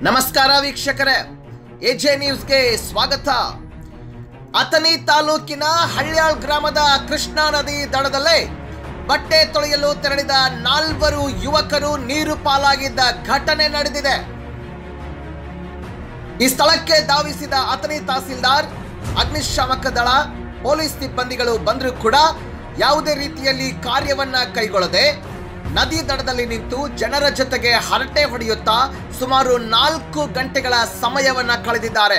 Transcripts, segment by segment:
ನಮಸ್ಕಾರ ವೀಕ್ಷಕರೇ ಎಜೆ ನ್ಯೂಸ್ಗೆ ಸ್ವಾಗತ ಅಥಣಿ ತಾಲೂಕಿನ ಹಳ್ಯಾಳ್ ಗ್ರಾಮದ ಕೃಷ್ಣಾ ನದಿ ದಡದಲ್ಲೇ ಬಟ್ಟೆ ತೊಳೆಯಲು ತೆರಳಿದ ನಾಲ್ವರು ಯುವಕರು ನೀರು ಪಾಲಾಗಿದ್ದ ಘಟನೆ ನಡೆದಿದೆ ಈ ಸ್ಥಳಕ್ಕೆ ಧಾವಿಸಿದ ಅಥಣಿ ತಹಸೀಲ್ದಾರ್ ಅಗ್ನಿಶಾಮಕ ದಳ ಪೊಲೀಸ್ ಸಿಬ್ಬಂದಿಗಳು ಬಂದರೂ ಕೂಡ ಯಾವುದೇ ರೀತಿಯಲ್ಲಿ ಕಾರ್ಯವನ್ನ ಕೈಗೊಳ್ಳದೆ ನದಿ ದಡದಲ್ಲಿ ನಿಂತು ಜನರ ಜೊತೆಗೆ ಹರಟೆ ಹೊಡೆಯುತ್ತಾ ಸುಮಾರು ನಾಲ್ಕು ಗಂಟೆಗಳ ಸಮಯವನ್ನ ಕಳೆದಿದ್ದಾರೆ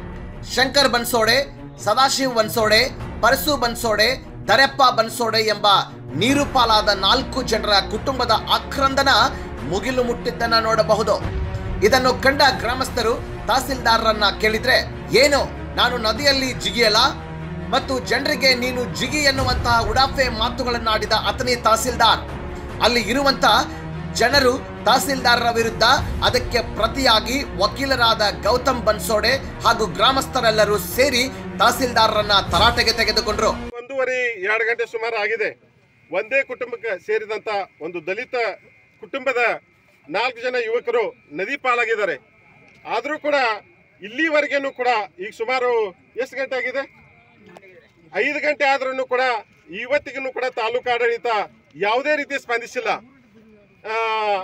ಶಂಕರ್ ಬನ್ಸೋಡೆ ಸದಾಶಿವ್ ಬನ್ಸೋಡೆ ಪರಸು ಬನ್ಸೋಡೆ ದರೆಪ್ಪ ಬನ್ಸೋಡೆ ಎಂಬ ನೀರು ಪಾಲಾದ ನಾಲ್ಕು ಜನರ ಕುಟುಂಬದ ಆಕ್ರಂದನ ಮುಗಿಲು ಮುಟ್ಟಿದ್ದನ್ನ ನೋಡಬಹುದು ಇದನ್ನು ಕಂಡ ಗ್ರಾಮಸ್ಥರು ತಹಸೀಲ್ದಾರರನ್ನ ಕೇಳಿದ್ರೆ ಏನು ನಾನು ನದಿಯಲ್ಲಿ ಜಿಗಿಯಲ್ಲ ಮತ್ತು ಜನರಿಗೆ ನೀನು ಜಿಗಿ ಎನ್ನುವಂತಹ ಉಡಾಫೆ ಮಾತುಗಳನ್ನಾಡಿದ ಅಥಣಿ ತಹಸೀಲ್ದಾರ್ ಅಲ್ಲಿ ಇರುವಂತ ಜನರು ತಹಸೀಲ್ದಾರರ ವಿರುದ್ಧ ಅದಕ್ಕೆ ಪ್ರತಿಯಾಗಿ ವಕೀಲರಾದ ಗೌತಮ್ ಬನ್ಸೋಡೆ ಹಾಗೂ ಗ್ರಾಮಸ್ಥರೆಲ್ಲರೂ ಸೇರಿ ತಹಸೀಲ್ದಾರರನ್ನ ತರಾಟೆಗೆ ತೆಗೆದುಕೊಂಡ್ರು ಒಂದೂವರೆ ಎರಡು ಗಂಟೆ ಸುಮಾರು ಆಗಿದೆ ಒಂದೇ ಕುಟುಂಬಕ್ಕೆ ಸೇರಿದಂತ ಒಂದು ದಲಿತ ಕುಟುಂಬದ ನಾಲ್ಕು ಜನ ಯುವಕರು ನದಿ ಪಾಲಾಗಿದ್ದಾರೆ ಆದರೂ ಕೂಡ ಇಲ್ಲಿವರೆಗೇನು ಕೂಡ ಈಗ ಸುಮಾರು ಎಷ್ಟು ಗಂಟೆ ಆಗಿದೆ ಐದು ಗಂಟೆ ಆದ್ರೂ ಕೂಡ ಇವತ್ತಿಗೂ ಕೂಡ ತಾಲೂಕು ಆಡಳಿತ ಯಾವುದೇ ರೀತಿ ಸ್ಪಂದಿಸಿಲ್ಲ ಆ,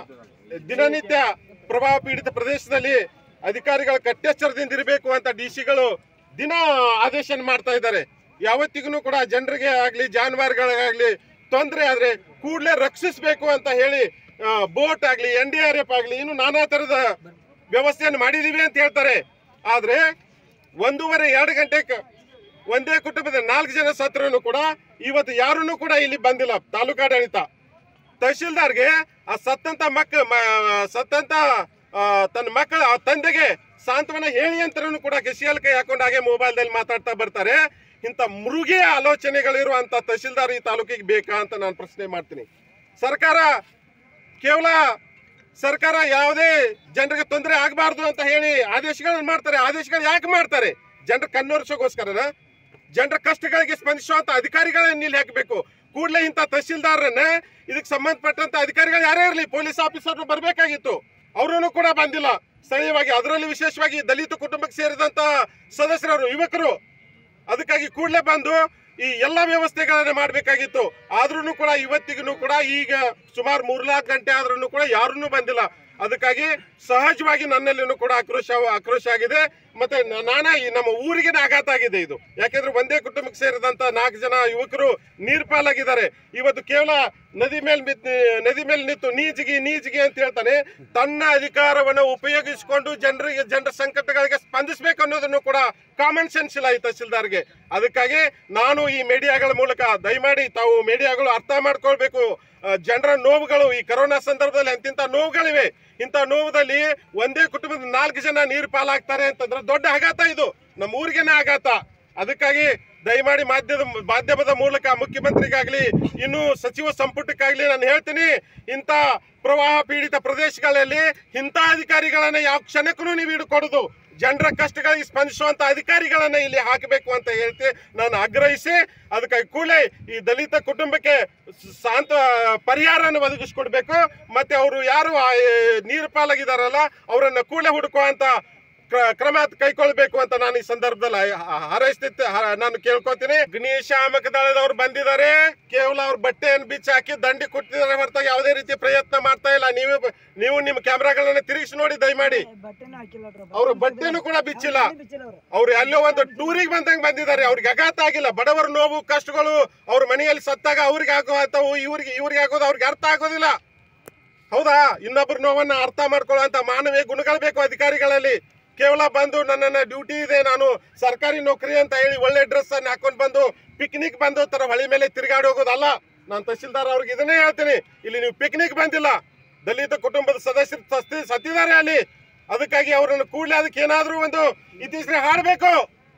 ದಿನನಿತ್ಯ ಪ್ರವಾಹ ಪೀಡಿತ ಪ್ರದೇಶದಲ್ಲಿ ಅಧಿಕಾರಿಗಳು ಕಟ್ಟೆಚ್ಚರದಿಂದ ಇರಬೇಕು ಅಂತ ಡಿ ಸಿಗಳು ದಿನ ಆದೇಶ ಮಾಡ್ತಾ ಇದ್ದಾರೆ ಯಾವತ್ತಿಗೂ ಕೂಡ ಜನರಿಗೆ ಆಗಲಿ ಜಾನುವಾರುಗಳಿಗಾಗ್ಲಿ ತೊಂದರೆ ಆದ್ರೆ ಕೂಡಲೇ ರಕ್ಷಿಸಬೇಕು ಅಂತ ಹೇಳಿ ಬೋಟ್ ಆಗಲಿ ಎನ್ ಡಿ ಆರ್ ಎಫ್ ಆಗಲಿ ಇನ್ನು ನಾನಾ ಥರದ ವ್ಯವಸ್ಥೆಯನ್ನು ಮಾಡಿದೀವಿ ಅಂತ ಹೇಳ್ತಾರೆ ಆದ್ರೆ ಒಂದೂವರೆ ಎರಡು ಗಂಟೆಗೆ ಒಂದೇ ಕುಟುಂಬದ ನಾಲ್ಕು ಜನ ಸತ್ರನು ಕೂಡ ಇವತ್ತು ಯಾರನ್ನು ಕೂಡ ಇಲ್ಲಿ ಬಂದಿಲ್ಲ ತಾಲೂಕಾಡಳಿತ ತಹಶೀಲ್ದಾರ್ಗೆ ಆ ಸತ್ತಂತ ಮಕ್ಕ ಮ- ಸತ್ತಂತ ಆ, ತನ್ನ ಮಕ್ಕಳ ಆ ತಂದೆಗೆ ಸಾಂತ್ವನ ಹೇಳಿ ಅಂತನೂ ಕೂಡ ಗೆಸಿಯಲ್ ಕೈ ಹಾಕೊಂಡು ಹಾಗೆ ಮೊಬೈಲ್ದಲ್ಲಿ ಮಾತಾಡ್ತಾ ಬರ್ತಾರೆ ಇಂಥ ಮೃಗಿಯ ಆಲೋಚನೆಗಳಿರುವಂತ ತಹಶೀಲ್ದಾರ್ ಈ ತಾಲೂಕಿಗೆ ಬೇಕಾ ಅಂತ ನಾನು ಪ್ರಶ್ನೆ ಮಾಡ್ತೀನಿ ಸರ್ಕಾರ ಕೇವಲ ಸರ್ಕಾರ ಯಾವುದೇ ಜನರಿಗೆ ತೊಂದರೆ ಆಗಬಾರ್ದು ಅಂತ ಹೇಳಿ ಆದೇಶಗಳನ್ನು ಮಾಡ್ತಾರೆ ಆದೇಶಗಳು ಯಾಕೆ ಮಾಡ್ತಾರೆ ಜನರ ಕಣ್ಣೊರೆಸೋಗೋಸ್ಕರನ ಜನರ ಕಷ್ಟಗಳಿಗೆ ಸ್ಪಂದಿಸುವಂತ ಅಧಿಕಾರಿಗಳನ್ನ ಇಲ್ಲಿ ಹಾಕಬೇಕು ಕೂಡಲೇ ಇಂಥ ತಹಶೀಲ್ದಾರರನ್ನ ಇದಕ್ಕೆ ಸಂಬಂಧಪಟ್ಟಂತ ಅಧಿಕಾರಿಗಳು ಯಾರೇ ಇರಲಿ ಪೊಲೀಸ್ ಆಫೀಸರ್ ಬರಬೇಕಾಗಿತ್ತು ಅವರೂ ಕೂಡ ಬಂದಿಲ್ಲ ಸ್ಥಳೀಯವಾಗಿ ಅದರಲ್ಲಿ ವಿಶೇಷವಾಗಿ ದಲಿತ ಕುಟುಂಬಕ್ಕೆ ಸೇರಿದಂತ ಸದಸ್ಯರು ಯುವಕರು ಅದಕ್ಕಾಗಿ ಕೂಡಲೇ ಬಂದು ಈ ಎಲ್ಲ ವ್ಯವಸ್ಥೆಗಳನ್ನ ಮಾಡಬೇಕಾಗಿತ್ತು ಆದ್ರೂ ಕೂಡ ಇವತ್ತಿಗೂ ಕೂಡ ಈಗ ಸುಮಾರು ಮೂರ್ನಾಲ್ಕು ಗಂಟೆ ಆದ್ರೂ ಕೂಡ ಯಾರನ್ನೂ ಬಂದಿಲ್ಲ ಅದಕ್ಕಾಗಿ ಸಹಜವಾಗಿ ನನ್ನಲ್ಲಿನೂ ಕೂಡ ಆಕ್ರೋಶ ಆಕ್ರೋಶ ಆಗಿದೆ ಮತ್ತೆ ನ- ನಾನಾ ಈ ನಮ್ಮ ಊರಿಗೆ ಆಘಾತ ಆಗಿದೆ ಇದು ಯಾಕೆಂದ್ರೆ ಒಂದೇ ಕುಟುಂಬಕ್ಕೆ ಸೇರಿದಂತ ನಾಲ್ಕು ಜನ ಯುವಕರು ನೀರ್ ಪಾಲಾಗಿದ್ದಾರೆ ಇವತ್ತು ಕೇವಲ ನದಿ ಮೇಲೆ ಬಿದ್ದು ನದಿ ಮೇಲೆ ನಿಂತು ನೀಜಿಗಿ ನೀಜಿಗಿ ಅಂತ ಹೇಳ್ತಾನೆ ತನ್ನ ಅಧಿಕಾರವನ್ನು ಉಪಯೋಗಿಸಿಕೊಂಡು ಜನರಿಗೆ ಜನರ ಸಂಕಟಗಳಿಗೆ ಸ್ಪಂದಿಸಬೇಕು ಅನ್ನೋದನ್ನು ಕೂಡ ಕಾಮನ್ ಸೆನ್ಸ್ ಇಲ್ಲ ಈ ತಹಸೀಲ್ದಾರ್ಗೆ ಅದಕ್ಕಾಗಿ ನಾನು ಈ ಮೀಡಿಯಾಗಳ ಮೂಲಕ ದಯಮಾಡಿ ತಾವು ಮೀಡಿಯಾಗಳು ಅರ್ಥ ಮಾಡ್ಕೊಳ್ಬೇಕು ಆ, ಜನರ ನೋವುಗಳು ಈ ಕರೋನಾ ಸಂದರ್ಭದಲ್ಲಿ ಅಂತಿಂತ ನೋವುಗಳಿವೆ ಇಂಥ ನೋವುದಲ್ಲಿ ಒಂದೇ ಕುಟುಂಬದ ನಾಲ್ಕು ಜನ ನೀರು ಪಾಲಾಗ್ತಾರೆ ಅಂತಂದ್ರೆ ದೊಡ್ಡ ಆಘಾತ ಇದು ನಮ್ಮ ಊರಿಗೆನೇ ಆಘಾತ ಅದಕ್ಕಾಗಿ ದಯಮಾಡಿ ಮಾಧ್ಯಮದ ಮಾಧ್ಯಮದ ಮೂಲಕ ಮುಖ್ಯಮಂತ್ರಿಗಾಗ್ಲಿ ಇನ್ನು ಸಚಿವ ಸಂಪುಟಕ್ಕಾಗ್ಲಿ ನಾನು ಹೇಳ್ತೀನಿ ಇಂಥ ಪ್ರವಾಹ ಪೀಡಿತ ಪ್ರದೇಶಗಳಲ್ಲಿ ಇಂಥ ಅಧಿಕಾರಿಗಳನ್ನ ಯಾವ ಕ್ಷಣಕ್ಕೂ ನೀವು ಹಿಡ್ಕೊಡುದು ಜನರ ಕಷ್ಟಗಳಿಗೆ ಸ್ಪಂದಿಸುವಂತ ಅಧಿಕಾರಿಗಳನ್ನ ಇಲ್ಲಿ ಹಾಕಬೇಕು ಅಂತ ಹೇಳ್ತಿ ನಾನು ಆಗ್ರಹಿಸಿ ಅದಕ್ಕಾಗಿ ಕೂಡಲೇ ಈ ದಲಿತ ಕುಟುಂಬಕ್ಕೆ ಶಾಂತ ಪರಿಹಾರನ ಒದಗಿಸ್ಕೊಡ್ಬೇಕು ಮತ್ತೆ ಅವರು ಯಾರು ಆ, ಏ, ನೀರು ಪಾಲಾಗಿದಾರಲ್ಲ ಅವರನ್ನ ಕೂಡಲೇ ಹುಡುಕುವಂತ ಕ್ರ- ಕ್ರಮ ಕೈಗೊಳ್ಬೇಕು ಅಂತ ನಾನು ಈ ಸಂದರ್ಭದಲ್ಲಿ ಹ- ಹಾರೈಸ್ತಿದ್ದೆ ಹ- ನಾನು ಕೇಳ್ಕೊತೀನಿ ಅಗ್ನಿಶಾಮಕ ದಳದವ್ರು ಬಂದಿದ್ದಾರೆ ಕೇವಲ ಅವ್ರ ಬಟ್ಟೆಯನ್ನು ಬಿಚ್ಚಿ ಹಾಕಿ ದಂಡಿ ಕೊಟ್ಟಿದ್ದಾರೆ ಹೊರತಾಗಿ ಯಾವುದೇ ರೀತಿ ಪ್ರಯತ್ನ ಮಾಡ್ತಾ ಇಲ್ಲ ನೀವು ನೀವು ನಿಮ್ಮ ಕ್ಯಾಮ್ರಾಗಳನ್ನ ತಿರುಗಿಸಿ ನೋಡಿ ದಯಮಾಡಿ ಬಟ್ಟೆನೂ ಹಾಕಿಲ್ಲ ಅವ್ರು. ಅವ್ರ ಬಟ್ಟೆನೂ ಕೂಡ ಬಿಚ್ಚಿಲ್ಲ ಬಿಚ್ಚಿಲ್ಲ ಅವ್ರು. ಅವ್ರು ಎಲ್ಲೋ ಒಂದು ಟೂರಿಗೆ ಬಂದಂಗೆ ಬಂದಿದ್ದಾರೆ ಅವ್ರಿಗೆ ಅಘಾತ ಆಗಿಲ್ಲ ಬಡವರ ನೋವು ಕಷ್ಟಗಳು ಅವ್ರ ಮನೆಯಲ್ಲಿ ಸತ್ತಾಗ ಅವ್ರಿಗೆ ಆಗೋ ಆತವು ಇವ್ರಿಗೆ ಇವ್ರಿಗೆ ಆಗೋದು ಅವ್ರಿಗೆ ಅರ್ಥ ಆಗೋದಿಲ್ಲ ಹೌದಾ ಇನ್ನೊಬ್ಬರ ನೋವನ್ನ ಅರ್ಥ ಮಾಡ್ಕೊಳ್ಳುವಂತ ಮಾನವೀಯ ಗುಣಗಳು ಬೇಕು ಅಧಿಕಾರಿಗಳಲ್ಲಿ ಕೇವಲ ಬಂದು ನನ್ನನ್ನ ಡ್ಯೂಟಿ ಇದೆ ನಾನು ಸರ್ಕಾರಿ ನೌಕರಿ ಅಂತ ಹೇಳಿ ಒಳ್ಳೆ ಡ್ರೆಸ್ ಅನ್ನ ಹಾಕೊಂಡು ಬಂದು ಪಿಕ್ನಿಕ್ ಬಂದು ತರ ಹೊಳಿ ಮೇಲೆ ತಿರುಗಾಡಿ ಹೋಗೋದಲ್ಲ ನಾನು ತಹಸೀಲ್ದಾರ್ ಅವ್ರಿಗೆ ಇದನ್ನೇ ಹೇಳ್ತೀನಿ ಇಲ್ಲಿ ನೀವು ಪಿಕ್ನಿಕ್ ಬಂದಿಲ್ಲ ದಲಿತ ಕುಟುಂಬದ ಸದಸ್ಯರು ಸಸ್ತಿ ಸತ್ತಿದ್ದಾರೆ ಅಲ್ಲಿ ಅದಕ್ಕಾಗಿ ಅವರನ್ನು ಕೂಡಲೇ ಅದಕ್ಕೆ ಏನಾದ್ರೂ ಒಂದು ಇತ್ತೀಚೆಗೆ ಹಾಡಬೇಕು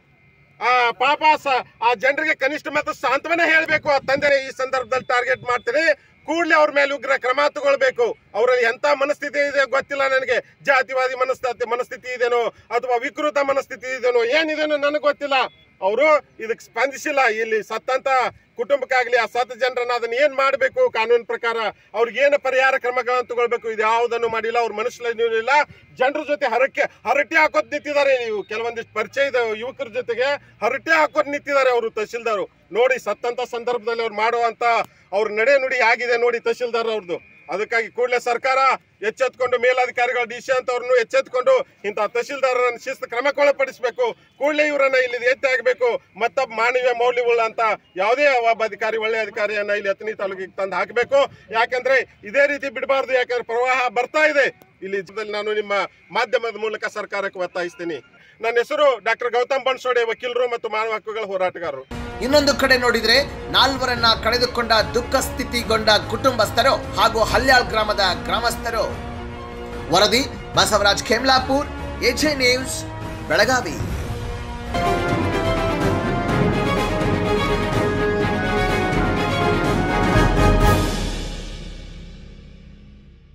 ಆ ಪಾಪ ಸ- ಆ ಜನರಿಗೆ ಕನಿಷ್ಠ ಮತ್ತು ಸಾಂತ್ವನ ಹೇಳಬೇಕು ಆ ತಂದೆ ಈ ಸಂದರ್ಭದಲ್ಲಿ ಟಾರ್ಗೆಟ್ ಮಾಡ್ತೀನಿ ಕೂಡಲೇ ಅವ್ರ ಮೇಲೆ ಉಗ್ರ ಕ್ರಮ ತಗೊಳ್ಬೇಕು ಅವರಲ್ಲಿ ಎಂತ ಮನಸ್ಥಿತಿ ಇದೆ ಗೊತ್ತಿಲ್ಲ ನನಗೆ ಜಾತಿವಾದಿ ಮನಸ್ಥಿತಿ ಮನಸ್ಥಿತಿ ಇದೆನೋ ಅಥವಾ ವಿಕೃತ ಮನಸ್ಥಿತಿ ಇದೆನೋ ಏನಿದೆನೋ ನನಗೆ ಗೊತ್ತಿಲ್ಲ ಅವರು ಇದಕ್ಕೆ ಸ್ಪಂದಿಸಿಲ್ಲ ಇಲ್ಲಿ ಸತ್ತಂತ ಕುಟುಂಬಕ್ಕಾಗ್ಲಿ ಆ ಸತ್ತ ಜನರನ್ನ ಅದನ್ನ ಏನ್ ಮಾಡಬೇಕು ಕಾನೂನು ಪ್ರಕಾರ ಅವ್ರಿಗೆ ಏನು ಪರಿಹಾರ ಕ್ರಮಗಳನ್ನು ತಗೊಳ್ಬೇಕು ಇದು ಯಾವುದನ್ನು ಮಾಡಿಲ್ಲ ಅವ್ರ ಮನಸ್ಸಲ್ಲಿ ಇಲ್ಲ ಜನರ ಜೊತೆ ಹರಕೆ ಹರಟೆ ಹಾಕೋದ್ ನಿಂತಿದ್ದಾರೆ ನೀವು ಕೆಲವೊಂದಿಷ್ಟು ಪರಿಚಯದ ಯುವಕರ ಜೊತೆಗೆ ಹರಟೆ ಹಾಕೋದ್ ನಿಂತಿದ್ದಾರೆ ಅವರು ತಹಶೀಲ್ದಾರ್ ನೋಡಿ ಸತ್ತಂತ ಸಂದರ್ಭದಲ್ಲಿ ಅವ್ರು ಮಾಡುವಂತ ಅವ್ರ ನಡೆ ನುಡಿ ಆಗಿದೆ ನೋಡಿ ತಹಶೀಲ್ದಾರ್ ಅವ್ರದ್ದು ಅದಕ್ಕಾಗಿ ಕೂಡಲೇ ಸರ್ಕಾರ ಎಚ್ಚೆತ್ಕೊಂಡು ಮೇಲಾಧಿಕಾರಿಗಳು ಡಿ ಸಿ ಅಂತವ್ರನ್ನು ಎಚ್ಚೆತ್ಕೊಂಡು ಇಂತಹ ತಹಶೀಲ್ದಾರರನ್ನು ಶಿಸ್ತು ಕ್ರಮಕ್ಕೊಳಪಡಿಸಬೇಕು ಕೂಡಲೇ ಇವರನ್ನ ಇಲ್ಲಿ ಎತ್ತಿ ಆಗಬೇಕು ಮತ್ತೊಬ್ಬ ಮಾನವೀಯ ಮೌಲ್ಯವುಳ್ಳ ಅಂತ ಯಾವುದೇ ಒಬ್ಬ ಅಧಿಕಾರಿ ಒಳ್ಳೆ ಅಧಿಕಾರಿಯನ್ನ ಇಲ್ಲಿ ಹತ್ತನೇ ತಾಲೂಕಿಗೆ ತಂದು ಹಾಕಬೇಕು ಯಾಕಂದ್ರೆ ಇದೇ ರೀತಿ ಬಿಡಬಾರ್ದು ಯಾಕಂದ್ರೆ ಪ್ರವಾಹ ಬರ್ತಾ ಇದೆ ಇಲ್ಲಿ ಜಿಲ್ಲೆಯಲ್ಲಿ ನಾನು ನಿಮ್ಮ ಮಾಧ್ಯಮದ ಮೂಲಕ ಸರ್ಕಾರಕ್ಕೆ ಒತ್ತಾಯಿಸ್ತೀನಿ ನನ್ನ ಹೆಸರು ಡಾಕ್ಟರ್ ಗೌತಮ್ ಬನ್ಸೋಡೆ ವಕೀಲರು ಮತ್ತು ಮಾನವ ಹಕ್ಕುಗಳ ಹೋರಾಟಗಾರರು ಇನ್ನೊಂದು ಕಡೆ ನೋಡಿದ್ರೆ ನಾಲ್ವರನ್ನ ಕಳೆದುಕೊಂಡ ದುಃಖ ಸ್ಥಿತಿಗೊಂಡ ಕುಟುಂಬಸ್ಥರು ಹಾಗೂ ಹಲ್ಯಾಳ್ ಗ್ರಾಮದ ಗ್ರಾಮಸ್ಥರು ವರದಿ ಬಸವರಾಜ್ ಖೇಮ್ಲಾಪುರ್ ಎಜೆ ನ್ಯೂಸ್ ಬೆಳಗಾವಿ